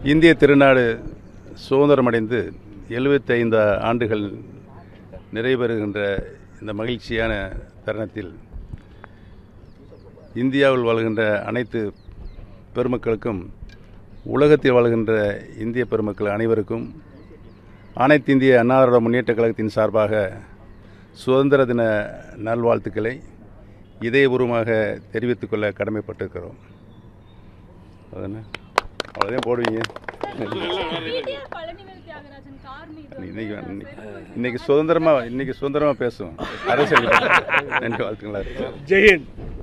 இந்திய திருநாடு சுதந்திரமடைந்து எழுபத்தைந்து ஆண்டுகள் நிறைவேறுகின்ற இந்த மகிழ்ச்சியான தருணத்தில் இந்தியாவில் வாழ்கின்ற அனைத்து பெருமக்களுக்கும் உலகத்தில் வாழ்கின்ற இந்திய பெருமக்கள் அனைவருக்கும் அனைத்து இந்திய அண்ணா திராவிட முன்னேற்ற கழகத்தின் சார்பாக சுதந்திர தின நல்வாழ்த்துக்களை இதயபூர்வமாக தெரிவித்துக் கொள்ள கடமைப்பட்டிருக்கிறோம் அதுன்னு அவ்வளோதான் போடுவீங்க பிடிஆர் பழனிவேல் தியாகராஜன் கார் மீது இன்னைக்கு இன்னைக்கு- இன்னைக்கு சுதந்திரமா இன்னைக்கு சுதந்திரமா பேசுவோம் அரசியல் நன்றி வாழ்த்துங்களா ஜெயஹிந்த்